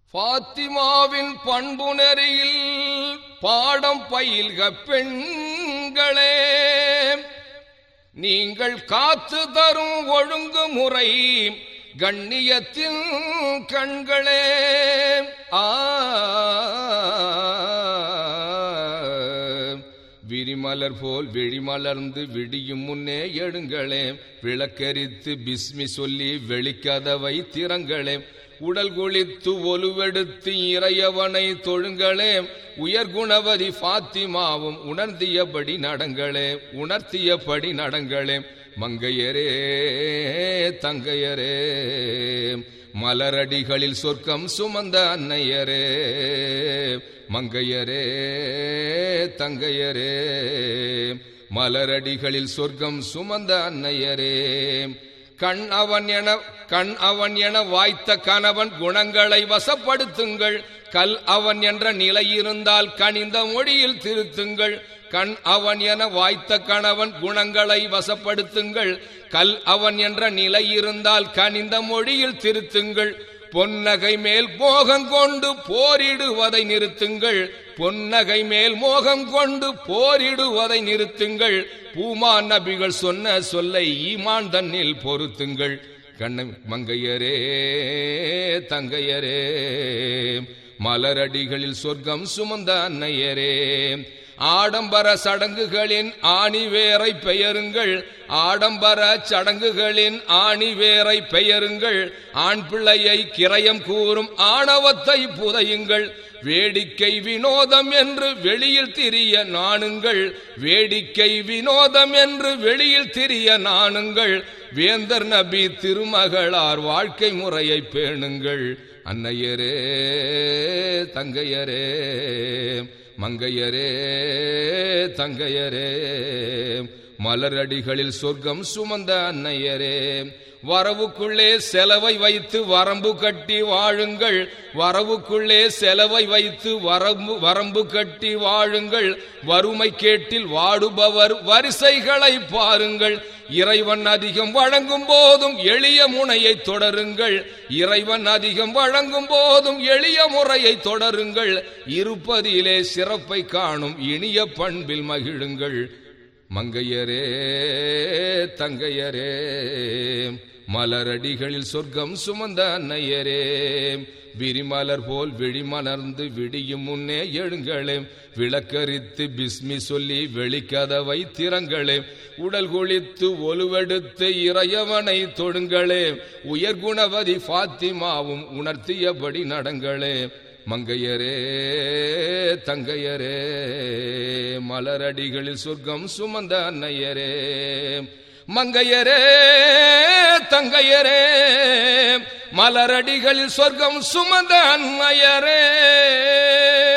பாத்திமாவின் பண்பு நெறியில் பாடம் பயில்க பெண்களே நீங்கள் காத்து தரும் ஒழுங்குமுறை கண்ணியத்தின் கண்களே ஆ விரிமலர் போல் விழிமலர்ந்து விடியும் முன்னே எடுங்களே விளக்கரித்து பிஸ்மி சொல்லி வெளிக்கதவை திறங்களே உடல் குளித்து ஒலுவெடுத்து இறையவனை தொழுங்களே உயர்குணவதி பாத்திமாவும் உணர்ந்தியபடி நடங்களே உணர்த்தியபடி நடங்களே மங்கையரே தங்கையரே மலரடிகளில் சொர்க்கம் சுமந்த அன்னையரே மங்கையரே தங்கையரே மலரடிகளில் சொர்க்கம் சுமந்த அன்னையரே கண் அவன் என கண் அவன் என வாய்த்த கணவன் குணங்களை வசப்படுத்துங்கள் கல் அவன் என்ற நிலை இருந்தால் கனிந்த மொழியில் திருத்துங்கள் கண் அவன் என வாய்த்த கணவன் குணங்களை வசப்படுத்துங்கள் கல் அவன் என்ற நிலை இருந்தால் கனிந்த மொழியில் திருத்துங்கள் பொன்னகை மேல் மோகம் கொண்டு போரிடுவதை நிறுத்துங்கள் பொன்னகை மேல் மோகம் கொண்டு போரிடுவதை நிறுத்துங்கள் பூமா நபிகள் சொன்ன சொல்லை ஈமான் தன்னில் பொருத்துங்கள் கண்ண மங்கையரே தங்கையரே மலரடிகளில் சொர்க்கம் சுமந்த அன்னையரே ஆடம்பர சடங்குகளின் ஆணிவேரை பெயருங்கள் ஆடம்பர சடங்குகளின் ஆணிவேரை பெயருங்கள் ஆண் பிள்ளையை கிரயம் கூறும் ஆணவத்தை புதையுங்கள் வேடிக்கை வினோதம் என்று வெளியில் திரிய நாணுங்கள் வேடிக்கை வினோதம் என்று வெளியில் திரிய நாணுங்கள் வேந்தர் நபி திருமகளார் வாழ்க்கை முறையை பேணுங்கள் அன்னையரே தங்கையரே மங்கையரே தங்கையரே மலரடிகளில் சொர்க்கம் சுமந்த அன்னையரே வரவுக்குள்ளே செலவை வைத்து வரம்பு கட்டி வாழுங்கள் வரவுக்குள்ளே செலவை வைத்து வரம்பு வரம்பு கட்டி வாழுங்கள் வறுமை கேட்டில் வாடுபவர் வரிசைகளை பாருங்கள் இறைவன் அதிகம் வழங்கும் போதும் எளிய முனையை தொடருங்கள் இறைவன் அதிகம் வழங்கும் போதும் எளிய முறையை தொடருங்கள் இருப்பதிலே சிறப்பை காணும் இனிய பண்பில் மகிழுங்கள் மங்கையரே தங்கையரே மலரடிகளில் சொர்க்கம் சுமந்த அன்னையரே விரிமலர் போல் விழிமலர்ந்து விடியும் முன்னே எழுங்களே விளக்கரித்து பிஸ்மி சொல்லி வெளிக்கதவை திறங்களே உடல் குளித்து ஒலுவெடுத்து இறையவனை தொடுங்களே உயர்குணவதி பாத்திமாவும் உணர்த்தியபடி நடங்களே மங்கையரே தங்கையரே மலரடிகளில் சொர்க்கம் சுமந்த அன்னையரே மங்கையரே தங்கையரே மலரடிகளில் சொர்க்கம் சுமந்த அன்னையரே